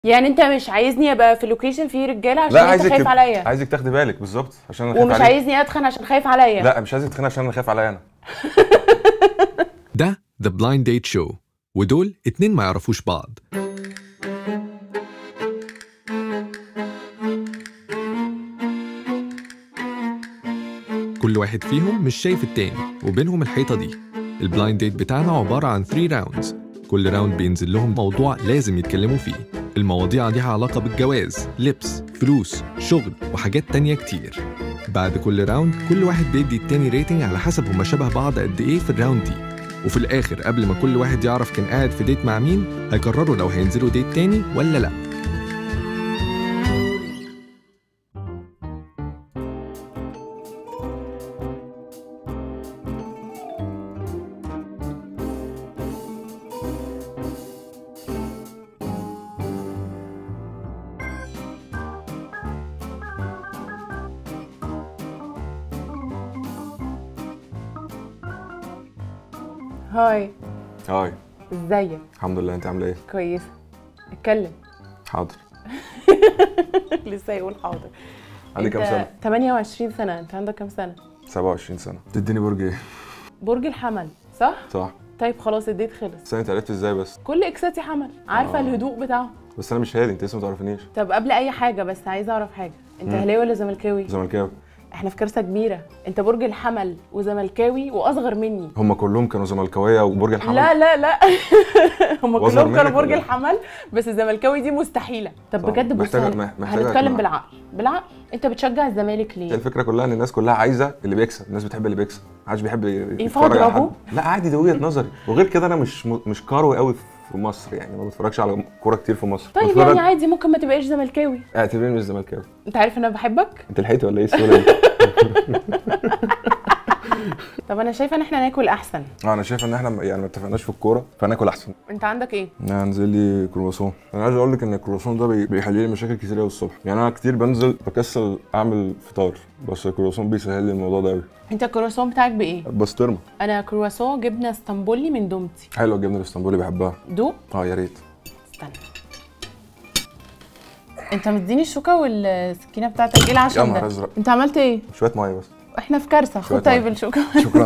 يعني انت مش عايزني ابقى في لوكيشن فيه رجاله عشان لا انت عايزك خايف تب- عليا عايزك تاخدي بالك بالظبط عشان انا خايف ومش عليك عايزني اتخن عشان خايف عليا لا مش عايزك تتخانق عشان انا خايف عليا انا ده The Blind Date Show ودول اتنين ما يعرفوش بعض كل واحد فيهم مش شايف التاني وبينهم الحيطة دي البلايند ديت بتاعنا عبارة عن 3 راوندز كل راوند بينزل لهم موضوع لازم يتكلموا فيه المواضيع ليها علاقة بالجواز لبس فلوس شغل وحاجات تانية كتير بعد كل راوند كل واحد بيدي التاني ريتنج على حسب هما شبه بعض قد ايه في الراوند دي وفي الاخر قبل ما كل واحد يعرف كان قاعد في ديت مع مين هيقرروا لو هينزلوا ديت تاني ولا لا هاي هاي ازيك الحمد لله انت عامله ايه كويسه اتكلم حاضر لسه يقول حاضر عندي كام انت سنه 28 سنه انت عندك كام سنه 27 سنه تديني برج ايه برج الحمل صح صح طيب خلاص الديت خلص بس انت عرفت ازاي بس كل اكساتي حمل عارفه آه. الهدوء بتاعه بس انا مش هادي انت لسه ما تعرفنيش طب قبل اي حاجه بس عايزه اعرف حاجه انت مم. اهلاوي ولا زملكاوي زملكاوي احنا في كارثه كبيره انت برج الحمل وزملكاوي واصغر مني هم كلهم كانوا زملكاويه وبرج الحمل لا لا لا هم وأصغر كلهم كانوا منك برج ولا إيه؟ الحمل بس الزملكاوي دي مستحيله طب طب بجد بص محتاجة- هن- مح- محتاجة هنتكلم أقنعك. بالعقل بالعقل انت بتشجع الزمالك هي ليه الفكره كلها ان الناس كلها عايزه اللي بيكسب الناس بتحب اللي بيكسب ما حدش بيحب ينفع يتفرج على أضربه؟ حد لا عادي دي وجهه نظري وغير كده انا مش م- مش كروي قوي في مصر يعني ما بتفرجش على كوره كتير في مصر طيب بتفرج يعني عادي ممكن ما تبقاش زملكاوي اعتبرني مش زملكاوي انت عارف ان انا بحبك انت لحقتي ولا ايه السهوله دي؟ طب انا شايفه ان احنا ناكل احسن اه انا شايف ان احنا م- يعني ما اتفقناش في الكوره فناكل احسن انت عندك ايه انا هنزل لي كرواسون انا عايز اقول لك ان الكرواسون ده بي- بيحل لي مشاكل كتير قوي الصبح يعني انا كتير بنزل بكسل اعمل فطار بس الكرواسون بيسهل لي الموضوع ده قوي انت الكرواسون بتاعك بايه بسطرمه انا كرواسون جبنه اسطنبولي من دومتي حلوه الجبنه الاسطنبولي بحبها دوق اه يا ريت استنى انت مديني الشوكه والسكينه بتاعتك ايه يا العشم نهار ده ازرق انت عملت ايه شويه ميه بس احنا في كارثه شوية خد طيب مية. الشوكه شكرا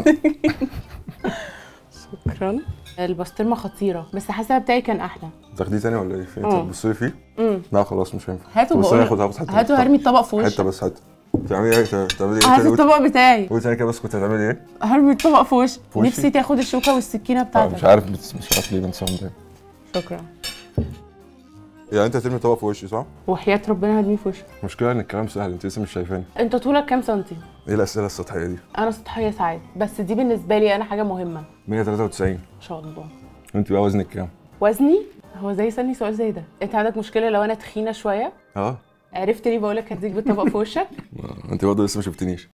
شكرا البسطرمه خطيره بس حاسه بتاعي كان احلى تاخديه تاني ولا ايه؟ في انت اه. بتبصي لي فيه؟ امم لا خلاص مش هينفع هاتوا بس بقول انا هاخد هاخد حته هاتوا هرمي الطبق في حته وشك بس حته بتعملي ايه؟ بتعملي ايه؟ هات تاني؟ الطبق بتاعي قولي تاني كده بس كنت هتعملي ايه؟ هرمي الطبق في وشك في وشي؟ نفسي تاخد الشوكه والسكينه اه مش بتاعتك عارف بس مش عارف ليه بنساهم ده شكرا يعني انت هترمي طبق في وشي صح؟ وحياه ربنا هرميه في وشك المشكله ان الكلام سهل انت لسه مش شايفاني انت طولك كام سنتي ايه الاسئله السطحيه دي؟ انا سطحيه ساعات بس دي بالنسبه لي انا حاجه مهمه 193 ما شاء الله انت بقى وزنك كام؟ وزني هو زي يسالني سؤال زي ده انت عندك مشكله لو انا تخينه شويه اه عرفت ليه بقولك هديك بالطبق في وشك آه، انت برضه لسه ما شفتنيش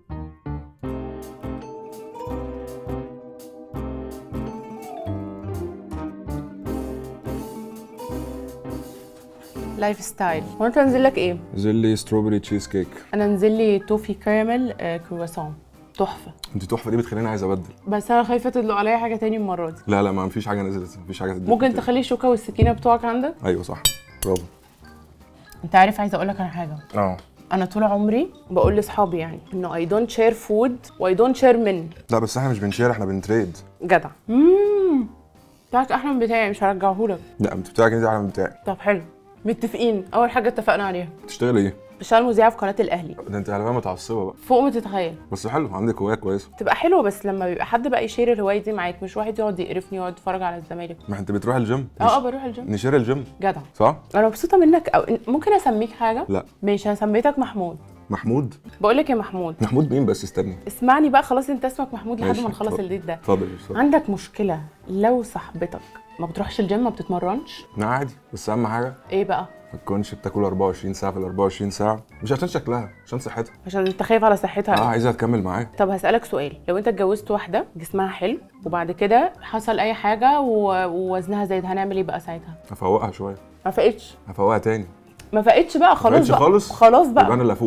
لايف ستايل هو انت انزل لك ايه نزل لي ستروبري تشيز كيك انا انزل لي توفي كراميل آه، كرواسون تحفه انت تحفه دي بتخليني عايز ابدل بس انا خايفه تدلق عليا حاجه تاني المره دي لا لا ما فيش حاجه نزلت ما فيش حاجه تدي ممكن تخلي الشوكه والسكينه بتوعك عندك ايوه صح برافو انت عارف عايزه اقول لك على حاجه اه انا طول عمري بقول لاصحابي يعني انه اي دونت شير فود واي دونت شير من لا بس احنا مش بنشير احنا بنتريد جدع امم بتاعك احلى من بتاعي مش هرجعهولك لا انت بتاعك انت احلى من بتاعي طب حلو متفقين اول حاجه اتفقنا عليها بتشتغلي ايه؟ بشتغل مذيعه في قناه الاهلي ده انت على متعصبه بقى فوق ما تتخيل بس حلو عندك هوايه كويسه تبقى حلوه بس لما بيبقى حد بقى يشير الهوايه دي معاك مش واحد يقعد يقرفني ويقعد يتفرج على الزمالك ما انت بتروح الجيم اه اه بروح الجيم نشير الجيم جدع صح؟ انا مبسوطه منك او ممكن اسميك حاجه لا ماشي انا سميتك محمود محمود بقول لك يا محمود محمود مين بس استني اسمعني بقى خلاص انت اسمك محمود لحد ماشي، ما نخلص اتفضل. الديت ده اتفضل اتفضل عندك مشكله لو صاحبتك ما بتروحش الجيم ما بتتمرنش لا عادي بس اهم حاجه ايه بقى ما تكونش بتاكل 24 ساعه في ال 24 ساعه مش عشان شكلها عشان صحتها عشان انت خايف على صحتها اه عايزها تكمل معاك طب هسألك سؤال لو انت اتجوزت واحدة جسمها حلو وبعد كده حصل اي حاجة و- ووزنها زايد هنعمل ايه بقى ساعتها؟ هفوقها شويه ما فقتش هفوقها تاني ما فقتش بقى خلاص فقتش بقى خالص خلاص يبقى انا بقى اللي افوق بقى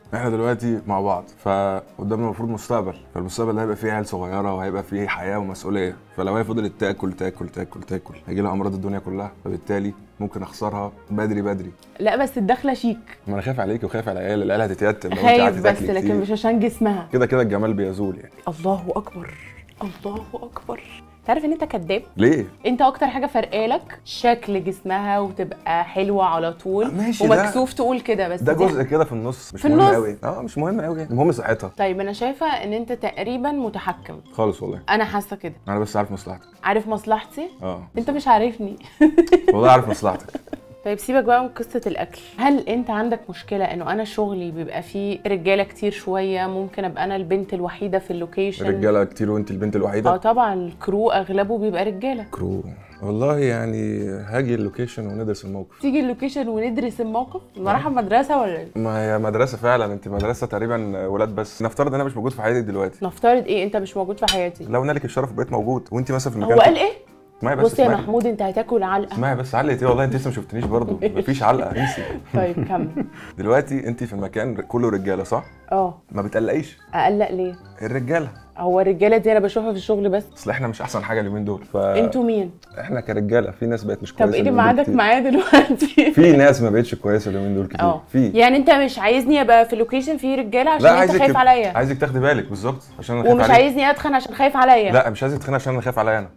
احنا دلوقتي مع بعض فقدامنا المفروض مستقبل فالمستقبل ده هيبقى فيه عيال صغيره وهيبقى فيه حياه ومسؤوليه فلو هي فضلت تاكل تاكل تاكل تاكل هيجي لها امراض الدنيا كلها فبالتالي ممكن اخسرها بدري بدري لا بس الدخله شيك ما انا خايف عليك وخايف على العيال العيال هتتيتم لو انت خايف قعدتي بس تاكلي لكن كتير. مش عشان جسمها كده كده الجمال بيزول يعني الله اكبر الله اكبر تعرف ان انت كذاب ليه انت اكتر حاجه فرقالك شكل جسمها وتبقى حلوه على طول ماشي ده- ومكسوف تقول كده بس ده دي- جزء كده في النص مش في مهم النص. قوي اه مش مهم قوي المهم صحتها طيب انا شايفه ان انت تقريبا متحكم خالص والله انا حاسه كده انا بس عارف مصلحتك عارف مصلحتي اه انت مش عارفني والله عارف مصلحتك طيب سيبك بقى من قصه الاكل هل انت عندك مشكله انه انا شغلي بيبقى فيه رجاله كتير شويه ممكن ابقى انا البنت الوحيده في اللوكيشن رجاله كتير وانت البنت اه الوحيده طبعا الكرو اغلبه بيبقى رجاله كرو والله يعني هاجي اللوكيشن وندرس الموقف تيجي اللوكيشن وندرس الموقف انا رايحه مدرسه ولا ايه ما هي مدرسه فعلا انت مدرسه تقريبا ولاد بس نفترض ان انا مش موجود في حياتك دلوقتي نفترض ايه انت مش موجود في حياتي لو نالك الشرف بقيت موجود وانت مثلا في المكان هو قال ايه اسمعي بس بص يا اسمعي. محمود انت هتاكل علقه اسمعي بس علقت ايه والله انت لسه ما شفتنيش برضه مفيش علقه انسي طيب كمل دلوقتي انت في المكان كله رجاله صح اه ما بتقلقيش اقلق ليه الرجاله هو الرجاله دي انا بشوفها في الشغل بس اصل احنا مش احسن حاجه اليومين دول انتوا مين فاحنا كرجاله في ناس بقت مش طب كويسه ايه اللي اليومين دول معادك كتير. معايا دلوقتي في ناس ما بقتش كويسه اليومين دول كتير اه في يعني انت مش عايزني ابقى في اللوكيشن فيه رجاله عشان لا انت عايزك خايف تب- عليا عايزك تاخدي بالك بالظبط عشان انا خايف ومش عليك عايزني اتخن عشان خايف عليا لا مش عايزك تتخانق عشان انا خايف عليا انا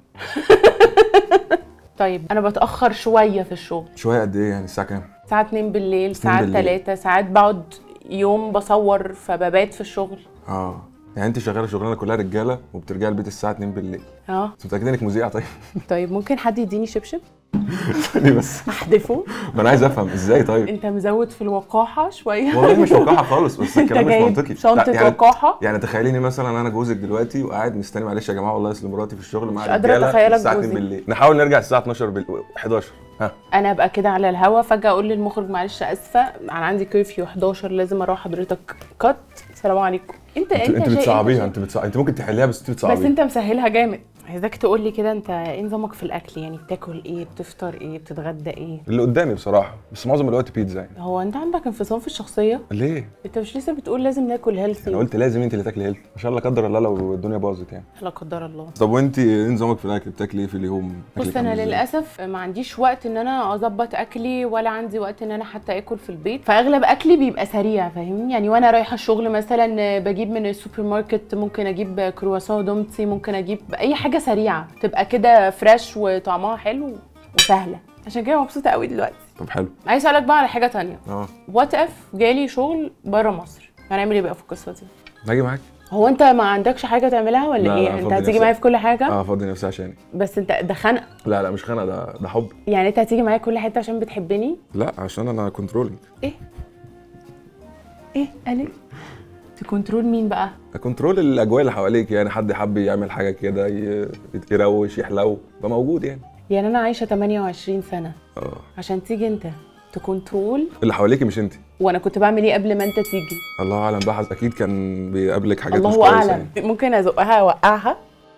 طيب انا بتاخر شويه في الشغل شويه قد ايه يعني الساعه كام ساعات 2 بالليل ساعات بالليل. 3 ساعات بقعد يوم بصور فببات في الشغل اه يعني انت شغاله شغلانه كلها رجاله وبترجعي البيت الساعه 2 بالليل اه انت متاكده انك مذيعه طيب طيب ممكن حد يديني شبشب ثانية بس احدفه ما انا عايز افهم ازاي طيب انت مزود في الوقاحه شويه والله مش وقاحه خالص بس انت الكلام مش جايب منطقي شنطه لا، يعني وقاحه يعني تخيليني مثلا انا جوزك دلوقتي وقاعد مستني معلش يا جماعه والله اصل مراتي في الشغل مع مش قادرة رجالة أتخيلك الساعه 2 جوزي. بالليل نحاول نرجع الساعه 12 بالليل 11 ها انا ابقى كده على الهوا فجاه اقول للمخرج معلش اسفه انا عندي كيرفيو 11 لازم اروح حضرتك كات السلام عليكم انت انت, انت انت شيء- بتصعبيها انت انت بتصعب... انت ممكن تحليها بس انت بس بتصعبيها انت مسهلها جامد عايزاك تقول لي كده انت ايه نظامك في الاكل يعني بتاكل ايه بتفطر ايه بتتغدى ايه اللي قدامي بصراحه بس معظم الوقت بيتزا يعني هو انت عندك انفصام في الشخصيه ليه انت مش لسه بتقول لازم ناكل انا هيلثي قلت لازم انت اللي تاكلي هيلث عشان لا قدر الله لو الدنيا باظت يعني لا قدر الله طب وانت ايه نظامك في الاكل بتاكلي ايه في اليوم بص أكلك انا عامل ازاي؟ للاسف ما عنديش وقت ان انا اظبط اكلي ولا عندي وقت ان انا حتى اكل في البيت فاغلب اكلي بيبقى سريع فاهمني يعني وانا رايحه الشغل مثلا بجيب من السوبر ماركت ممكن اجيب كرواسون دومتي ممكن اجيب اي حاجه سريعه تبقى كده فريش وطعمها حلو وسهله عشان كده مبسوطه قوي دلوقتي طب حلو عايز اسالك بقى على حاجه تانية اه وات اف جالي شغل بره مصر هنعمل ايه بقى في القصه دي هاجي معاك هو انت ما عندكش حاجه تعملها ولا لا، لا، ايه انت فاضي هتيجي نفسي. معايا في كل حاجه اه فاضي نفسي عشاني بس انت ده خنق لا لا مش خنقه ده ده حب يعني انت هتيجي معايا كل حته عشان بتحبني لا عشان انا كنترولينج ايه ايه قال ايه تكنترول مين بقى كنترول الاجواء اللي حواليك يعني حد حب يعمل حاجه كده ي- يروش يحلو يبقى موجود يعني يعني انا عايشه 28 سنه اه عشان تيجي انت تكنترول اللي حواليكي مش انت وانا كنت بعمل ايه قبل ما انت تيجي الله اعلم بقى اكيد كان بيقابلك حاجات مش الله كويسه اعلم يعني. ممكن ازقها اوقعها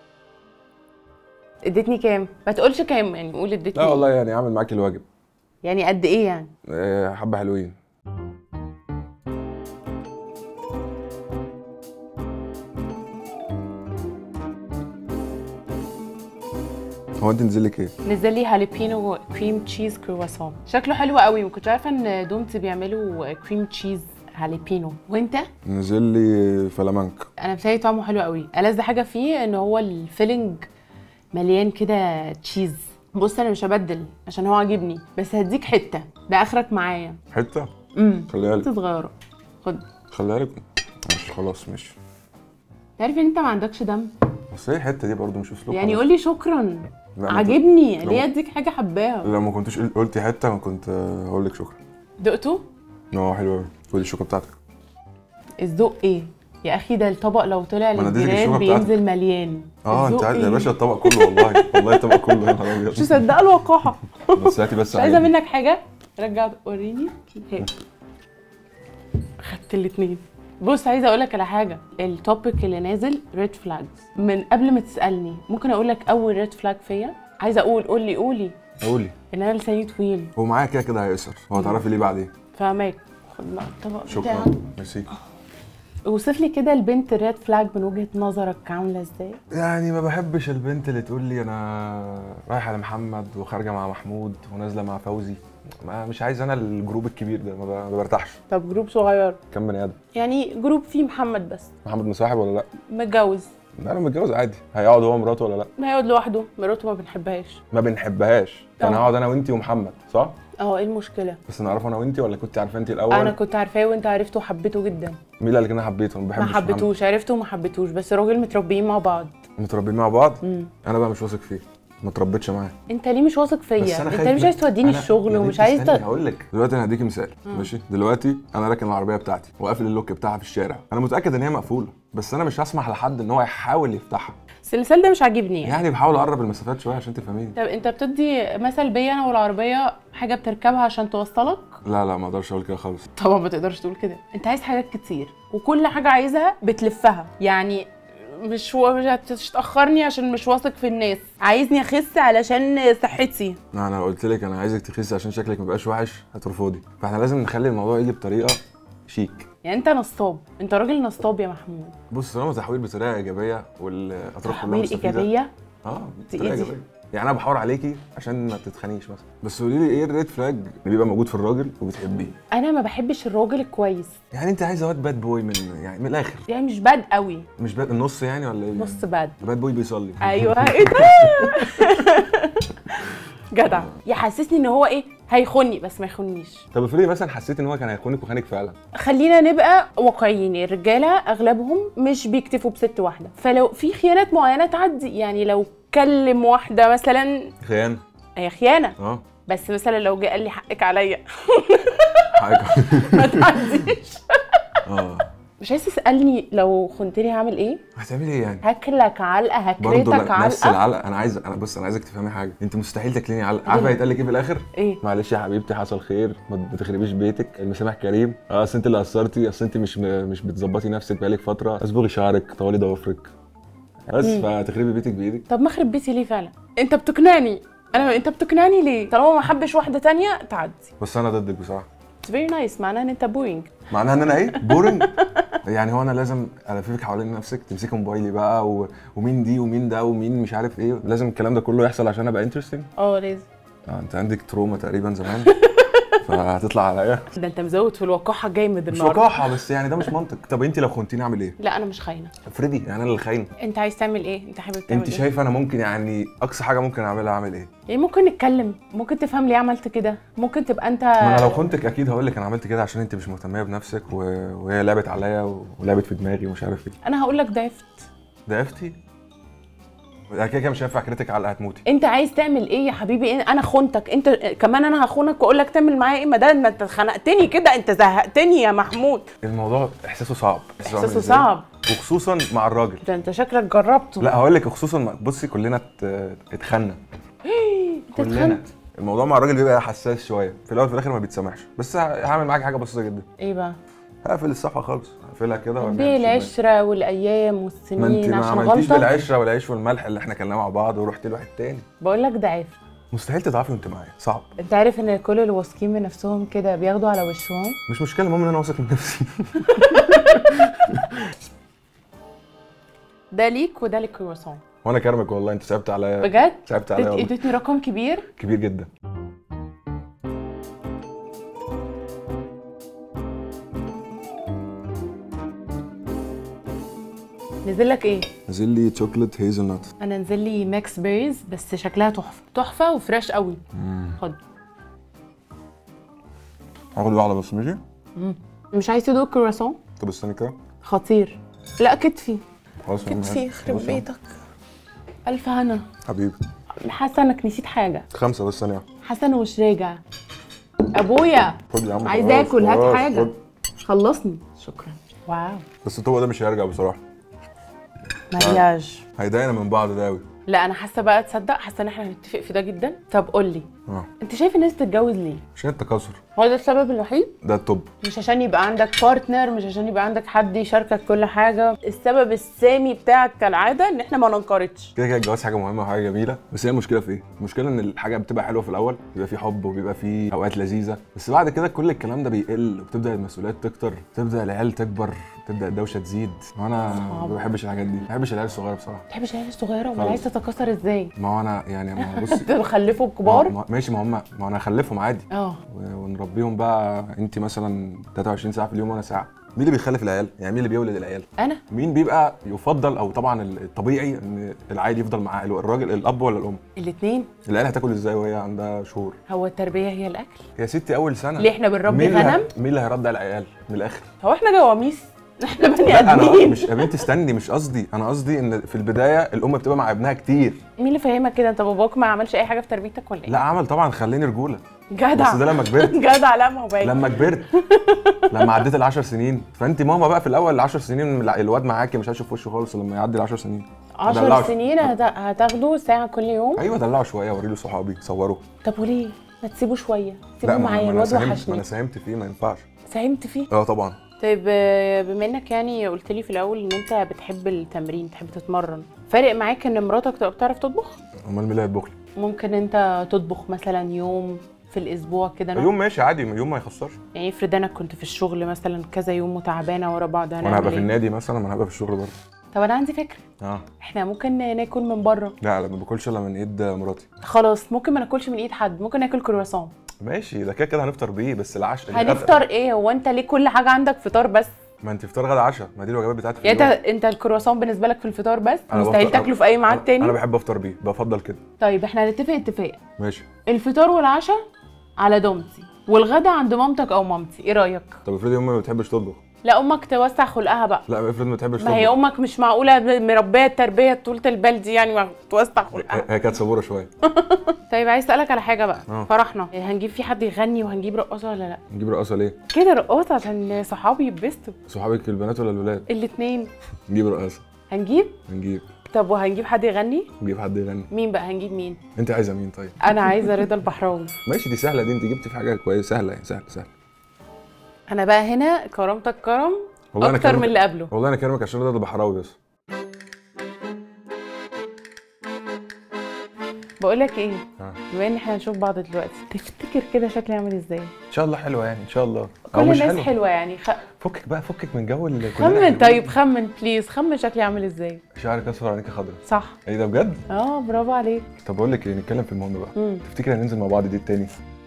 اديتني كام ما تقولش كام يعني قول اديتني لا والله يعني عامل معاكي الواجب يعني قد ايه يعني آه، حبه حلوين هو انت نزل لك ايه؟ نزل لي هاليبينو كريم تشيز كرواسون شكله حلو قوي ما كنتش عارفه ان دومتي بيعملوا كريم تشيز هاليبينو وانت نزل لي فلامانك انا بتهيألي طعمه حلو قوي ألذ حاجه فيه ان هو الفيلنج مليان كده تشيز بص انا مش هبدل عشان هو عاجبني بس هديك حته ده اخرك معايا حته امم خليها لك حته صغيره خد خليها لك ماشي خلاص ماشي تعرف ان انت ما عندكش دم بس ايه الحته دي برضو مش اسلوب يعني خلاص. قول لي شكرا لا، ما عاجبني لو- ليه اديك حاجه حباها لو ما كنتش قل- قلتي حته ما كنت آه، هقول لك شكرا دقته اه حلو قوي خدي الشوكه بتاعتك الذوق ايه يا اخي ده الطبق لو طلع ما أنا اديتك للجيران الشوكة بتاعتك. بينزل مليان اه انت الذوق عارف يا إيه؟ باشا الطبق كله والله والله الطبق كله يا نهار مش ابيض مصدقه الوقاحه بس هاتي بس مش عايزه عادي. منك حاجه رجع وريني هي. خدت الاثنين بص عايزه اقول لك على حاجه التوبيك اللي نازل ريد فلاجز من قبل ما تسالني ممكن اقول لك اول ريد فلاج فيا عايزه اقول قولي قولي قولي ان انا لساني طويل هو معايا كده كده هيقصر هو هتعرفي ليه بعدين فاهماك لا، الطبق شكرا بتاعك ميرسي اوصف لي كده البنت الريد فلاج من وجهه نظرك عامله ازاي يعني ما بحبش البنت اللي تقول لي انا رايحه لمحمد وخارجه مع محمود ونازله مع فوزي ما مش عايز انا الجروب الكبير ده ما ب- ما برتاحش طب جروب صغير كم بني ادم يعني جروب فيه محمد بس محمد مصاحب ولا لا متجوز لا انا متجوز عادي هيقعد هو ومراته ولا لا ما هيقعد لوحده مراته ما بنحبهاش ما بنحبهاش فانا آه. هقعد انا وانتي ومحمد صح اه ايه المشكله بس نعرفه انا وانتي ولا كنت عارفه انتي الاول انا كنت عارفاه وانت عرفته وحبيته جدا مين اللي قال لك إن انا حبيته ما ما بحبش محمد. حبيتوش عرفته وما حبيتوش بس راجل متربيين مع بعض متربيين مع بعض مم. انا بقى مش واثق فيه ما اتربيتش معاه انت ليه مش واثق بس فيا انا انت خايف ليه مش من- عايز توديني أنا- الشغل يا ومش بنتي عايز استني ت... هقول لك دلوقتي انا هديكي مثال ماشي دلوقتي انا راكن العربيه بتاعتي وقافل اللوك بتاعها في الشارع انا متاكد ان هي مقفوله بس انا مش هسمح لحد ان هو يحاول يفتحها بس المثال ده مش عاجبني يعني. يعني بحاول اقرب المسافات شويه عشان تفهميني طب انت بتدي مثل بيا انا والعربيه حاجه بتركبها عشان توصلك لا لا ما اقدرش اقول كده خالص طبعا ما تقدرش تقول كده انت عايز حاجات كتير وكل حاجه عايزها بتلفها يعني مش و... مش هتتاخرني عشان مش واثق في الناس عايزني اخس علشان صحتي لا انا لو قلت لك انا عايزك تخسي عشان شكلك ما يبقاش وحش هترفضي فاحنا لازم نخلي الموضوع يجي بطريقه شيك يعني انت نصاب انت راجل نصاب يا محمود بص طالما تحويل بطريقه ايجابيه والاطراف كلها تحويل مستفيده ايجابيه اه دي بطريقه إيه دي؟ ايجابيه يعني انا بحاور عليكي عشان ما تتخنيش مثلا بس قولي لي ايه الريد فلاج اللي بيبقى موجود في الراجل وبتحبيه انا ما بحبش الراجل الكويس يعني انت عايزه واد باد بوي من يعني من الاخر يعني مش باد قوي مش باد النص يعني ولا ايه نص باد باد بوي بيصلي ايوه ايه ده جدع يحسسني ان هو ايه هيخوني بس ما يخونيش طب افرضي مثلا حسيت ان هو كان هيخونك وخانك فعلا خلينا نبقى واقعيين الرجاله اغلبهم مش بيكتفوا بست واحده فلو في خيانات معينه تعدي يعني لو كلم واحده مثلا خيانه هي خيانه اه بس مثلا لو جه قال لي حقك عليا حاجه ما تعديش اه مش عايز تسالني لو خنتني هعمل ايه هتعملي ايه يعني هاكلك علقه برضه هكرتك لا نفس علقه العلقه انا عايز انا بص انا عايزك تفهمي حاجه انت مستحيل تاكليني علقه عارفه هيتقال لك ايه في الاخر ايه معلش يا حبيبتي حصل خير ما ما تخربيش بيتك المسامح كريم اه اصل انت اللي قصرتي اصل انت مش م- مش بتظبطي نفسك بقالك فتره اصبغي شعرك طولي ضوافرك بس مم. فتخربي بيتك بايدك طب ما اخرب بيتي ليه فعلا انت بتقنعني انا انت بتقنعني ليه طالما ما حبش واحده تانية تعدي بس انا ضدك بصراحه اتس فيري نايس معناها ان انت بوينج معناها ان انا ايه بورنج يعني هو انا لازم الففك حوالين نفسك تمسكي موبايلي بقى و... ومين دي ومين ده ومين مش عارف ايه لازم الكلام ده كله يحصل عشان ابقى انترستنج اه لازم آه انت عندك تروما تقريبا زمان فهتطلع عليا ده انت مزود في الوقاحه جامد مش النهارده وقاحه بس يعني ده مش منطق طب انت لو خنتيني اعمل ايه لا انا مش خاينه افرضي يعني انا اللي خاين انت عايز تعمل ايه انت حابب تعمل انت ايه شايفه انا ممكن يعني اقصى حاجه ممكن اعملها اعمل ايه يعني ممكن نتكلم ممكن تفهم ليه عملت كده ممكن تبقى انت ما انا لو خنتك اكيد هقول لك انا عملت كده عشان انت مش مهتميه بنفسك و... وهي لعبت عليا و... ولعبت في دماغي ومش عارف ايه انا هقول لك ضعفت ضعفتي انا كده كده مش هينفع كريتك على هتموتي انت عايز تعمل ايه يا حبيبي إيه؟ انا خنتك انت كمان انا هخونك واقول لك تعمل معايا ايه ما ده ما انت خنقتني كده انت زهقتني يا محمود الموضوع احساسه صعب إحساسه عامل احساسه إزاي؟ صعب وخصوصا مع الراجل ده انت شكلك جربته لا هقول لك خصوصا مع- بصي كلنا ات- اتخنا انت كلنا اتخنت الموضوع مع الراجل بيبقى حساس شويه في الاول وفي الاخر ما بيتسامحش بس ه- هعمل معاك حاجه بسيطه جدا ايه بقى هقفل الصفحه خالص هقفلها كده وارميها بيه في الشباك. العشره والايام ما انت والسنين ما عشان عملتيش غلطه بالعشره والعيش والملح اللي احنا كلناه مع بعض ورحت لواحد تاني بقول لك ضعف مستحيل تضعفي وانت معايا صعب انت عارف ان كل اللي واثقين من نفسهم كده بياخدوا على وشهم مش مشكله المهم ان انا واثق من نفسي ده ليك وده للكرواسون وانا كرمك والله انت صعبت عليا بجد صعبت عليا اديت- والله. اديتني رقم كبير كبير جدا نزل لك ايه نزل لي شوكليت هيزل نوت انا نزل لي ماكس بيريز بس شكلها تحفه تحفه وفريش قوي خد هاخد واحده بس ماشي مش عايز تدوق كرواسون طب استني كده خطير لا كتفي خلاص يا عم، كتفي هات. يخرب خلاص يا عم. بيتك الف هنا حبيبي حاسه انك نسيت حاجه خمسه بس ثانيه حاسه انه مش راجع ابويا خد يا عم عايز خلاص، اكل هات خلاص، حاجه خد. خلصني شكرا واو بس الطبق ده مش هيرجع بصراحه مارياج هيضايقنا من بعض ده قوي لا انا حاسه بقى تصدق حاسه ان احنا هنتفق في ده جدا طب قول لي اه انت شايف الناس تتجوز ليه عشان التكاثر هو ده السبب الوحيد ده التوب مش عشان يبقى عندك بارتنر مش عشان يبقى عندك حد يشاركك كل حاجه السبب السامي بتاعك كالعاده ان احنا ما ننقرضش كده كده الجواز حاجه مهمه وحاجه جميله بس هي المشكله في ايه؟ المشكله ان الحاجه بتبقى حلوه في الاول بيبقى في حب وبيبقى في اوقات لذيذه بس بعد كده كل الكلام ده بيقل وبتبدا المسؤوليات تكتر تبدا العيال تكبر تبدا الدوشه تزيد وانا صعب. ما بحبش الحاجات دي ما بحبش العيال الصغيره بصراحه ما بتحبش العيال الصغيره امال خالص. عايز تتكاثر ازاي ما هو انا يعني ما هو بصي تخلفوا ما- كبار ما- ماشي ما هم ما انا هخلفهم عادي اه و- ونربيهم بقى انت مثلا 23 ساعه في اليوم وانا ساعه مين اللي بيخلف العيال؟ يعني مين اللي بيولد العيال؟ انا مين بيبقى يفضل او طبعا الطبيعي ان العيل يفضل مع الراجل الاب ولا الام؟ الاثنين العيال هتاكل ازاي وهي عندها شهور؟ هو التربيه هي الاكل يا ستي اول سنه ليه احنا بنربي مين اللي ه- غنم مين اللي هيرضع العيال من الاخر؟ هو احنا جواميس احنا بني لا انا ادمين مش يا بنتي استني مش قصدي انا قصدي ان في البدايه الام بتبقى مع ابنها كتير مين اللي فاهمك كده انت باباك ما عملش اي حاجه في تربيتك ولا ايه لا عمل طبعا خليني رجوله جدع بس ده لما كبرت جدع لا ما هو باين لما كبرت لما عديت ال 10 سنين فانت ماما بقى في الاول ال 10 سنين الع- الواد معاكي مش هشوف وشه خالص لما يعدي ال 10 سنين 10 دلعه. سنين هت- هتاخدوا ساعه كل يوم ايوه دلعه شويه وري له صحابي صوروا طب وليه ما تسيبه شويه لا سيبه ما ما معايا انا الواد ساهمت ما وحشني انا ساهمت فيه ما ينفعش ساهمت فيه اه طبعا طيب آه، بما انك يعني قلت لي في الاول ان انت بتحب التمرين بتحب تتمرن فارق معاك ان مراتك تبقى بتعرف تطبخ امال مين اللي هيطبخ لي ممكن انت تطبخ مثلا يوم في الاسبوع كده أنا- يوم ماشي عادي يوم ما يخسرش يعني افرض انا كنت في الشغل مثلا كذا يوم وتعبانه ورا بعض وانا هنعمل هبقى في ايه النادي مثلا ما انا هبقى في الشغل برضه طب انا عندي فكره اه احنا ممكن ناكل من بره لا لا ما باكلش الا من ايد مراتي خلاص ممكن ما ناكلش من ايد حد ممكن ناكل كرواسون ماشي ده كده كده هنفطر بيه بس العشاء هنفطر ايه هو انت ليه كل حاجه عندك فطار بس ما انت فطار غدا عشاء ما دي الوجبات بتاعتي في يعني انت اليوم. انت الكرواسون بالنسبه لك في الفطار بس أنا مستحيل بفطر- تاكله في اي ميعاد أنا- تاني انا بحب افطر بيه بفضل كده طيب احنا هنتفق اتفاق ماشي الفطار والعشاء على دومتي والغدا عند مامتك او مامتي ايه رايك طب افرضي امي ما بتحبش تطبخ لا امك توسع خلقها بقى لا افرض ما بتحبش ما هي تطبخ امك مش معقوله مربيه التربيه طولة البال دي يعني ما توسع خلقها هي- هي كانت صبوره شويه طيب عايز اسالك على حاجه بقى اه. فرحنا هنجيب في حد يغني وهنجيب رقاصه ولا لا نجيب رقاصه ليه؟ كده رقاصه عشان صحابي يتبسطوا صحابك البنات ولا الولاد؟ الاثنين نجيب رقاصه هنجيب نجيب طب وهنجيب حد يغني نجيب حد يغني مين بقى هنجيب مين انت عايزه مين طيب؟ انا عايزه رضا البحراوي ماشي دي سهله دي انت جبتي في حاجه كويسه سهله يعني سهله سهله انا بقى هنا كرامتك كرم والله أنا اكتر كرمت- من اللي قبله والله انا كلامك عشان رضا البحراوي بس بقول لك ايه اه. بما ان احنا هنشوف بعض دلوقتي تفتكر كده شكلي عامل ازاي ان شاء الله حلوه يعني ان شاء الله كل أو مش الناس حلوة. حلوه يعني خ... فكك بقى فكك من جو ال- كلنا خمن حلوين. طيب خمن بليز خمن شكلي عامل ازاي شعرك اصفر عينيك خضرا صح ايه ده بجد؟ اه برافو عليك طب بقول لك ايه نتكلم في المهم بقى مم. تفتكر هننزل مع بعض دي التاني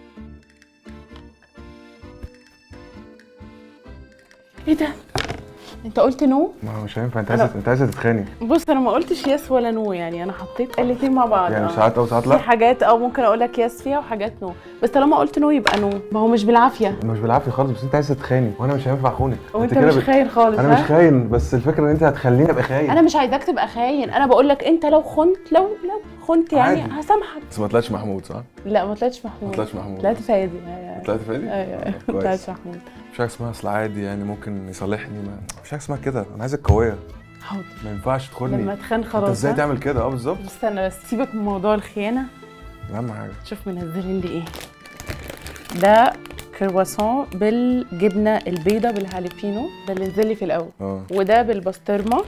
ايه ده انت قلت نو ما هو مش هينفع انت أنا- عايزه انت عايزه تتخانق بص انا ما قلتش يس ولا نو يعني انا حطيت الاثنين مع بعض يعني آه. ساعات او ساعات في لا حاجات اه ممكن اقول لك يس فيها وحاجات نو بس طالما قلت نو يبقى نو ما هو مش بالعافيه مش بالعافيه خالص بس انت عايزه تتخانق وانا مش هينفع اخونك وانت كده مش بت- خاين خالص انا مش ها؟ خاين بس الفكره ان انت هتخليني ابقى خاين انا مش عايزاك تبقى خاين انا بقول لك انت لو خنت لو لو خنت يعني عادي. هسامحك بس ما طلعتش محمود صح؟ لا ما طلعتش محمود ما طلعش محمود طلعت فادي طلعت فادي؟ ايوه ايوه طب ما كويس. طلعتش محمود مش حاجه اسمها اصل عادي يعني ممكن يصالحني ما مش حاجه اسمها كده انا عايزك قويه حاضر ما ينفعش تدخلني لما تخان انت خلاص ازاي ها؟ تعمل كده اه بالظبط استنى بس سيبك من موضوع الخيانه اهم حاجه شوف منزلين لي ايه ده كرواسون بالجبنه البيضه بالهاليبينو ده اللي نزل لي في الاول اه وده بالبسطرمه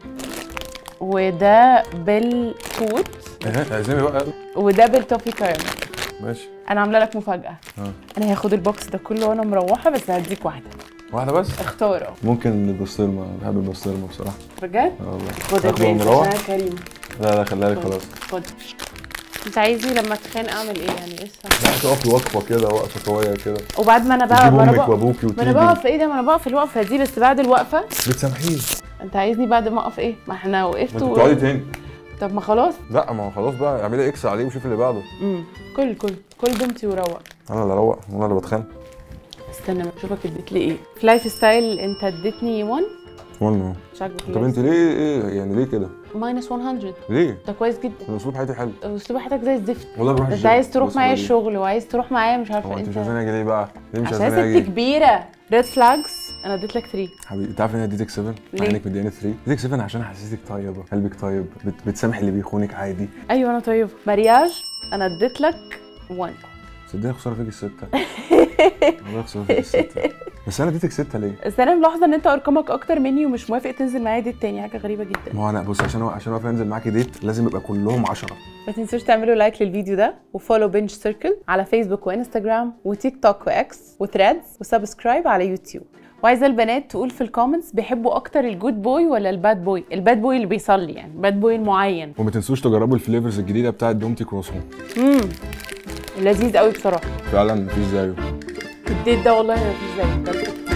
وده بالتوت إيه، عايزين بقى وده بالتوفي كريم ماشي انا عامله لك مفاجاه اه انا هاخد البوكس ده كله وانا مروحه بس هديك واحده واحده بس اختار اه ممكن البسطرمه بحب البسطرمه بصراحه بجد اه والله خد تاخده الباقي ومروح؟ عشان أنا كريم لا لا خليها لي خد. خلاص خد انت عايزني لما اتخان اعمل ايه يعني ايه الصح لا تقفي وقفه كده وقفه قويه كده وبعد ما انا بقى تجيب ما انا امك بقى وابوكي ما انا وتيجي بقف ايه ده ما انا بقف الوقفه دي بس بعد الوقفه بتسامحيه انت عايزني بعد ما اقف ايه ما احنا وقفت ما انت و... بتقعدي تاني طب ما خلاص لا ما هو خلاص بقى اعملي اكس عليه وشوفي اللي بعده امم كل كل كل دومتي وروق انا اللي اروق وانا اللي بتخانق استنى ما اشوفك اديت لي ايه في لايف ستايل انت اديتني 1 وانا مش عاجبك طب انت ليه ايه يعني ليه كده؟ ماينس 100 ليه؟ ده كويس جدا انا اسلوب حياتي حلو اسلوب حياتك زي الزفت والله بروح انت الجيم. عايز تروح بص معايا بقى الشغل وعايز تروح معايا مش ليه. عارفه هو انت مش انت عايزاني اجي ليه بقى؟ ليه مش عشان عايزاني ست اجي؟ كبيره ريد فلاجز انا اديت لك 3 حبيبي انت عارف ان انا اديتك 7 ليه؟ مع انك مدياني 3 اديتك 7 عشان حسيتك طيبه قلبك طيب بت... بتسامح اللي بيخونك عادي ايوه انا طيبه مارياج انا اديت لك 1 صدقني خساره فيك السته والله خساره فيك السته بس انا اديتك سته ليه؟ بس انا ملاحظه ان انت ارقامك اكتر مني ومش موافق تنزل معايا ديت تاني حاجه غريبه جدا ما هو انا بص عشان عشان اعرف انزل معاكي ديت لازم يبقى كلهم 10 ما تنسوش تعملوا لايك للفيديو ده وفولو بنج سيركل على فيسبوك وانستجرام وتيك توك واكس وثريدز وسبسكرايب على يوتيوب وعايزه البنات تقول في الكومنتس بيحبوا اكتر الجود بوي ولا الباد بوي الباد بوي اللي بيصلي يعني الباد بوي المعين وما تنسوش تجربوا الفليفرز الجديده بتاعت دومتي كروسون امم لذيذ قوي بصراحه فعلا مفيش زيه الديت ده والله ما فيش زيه بجد.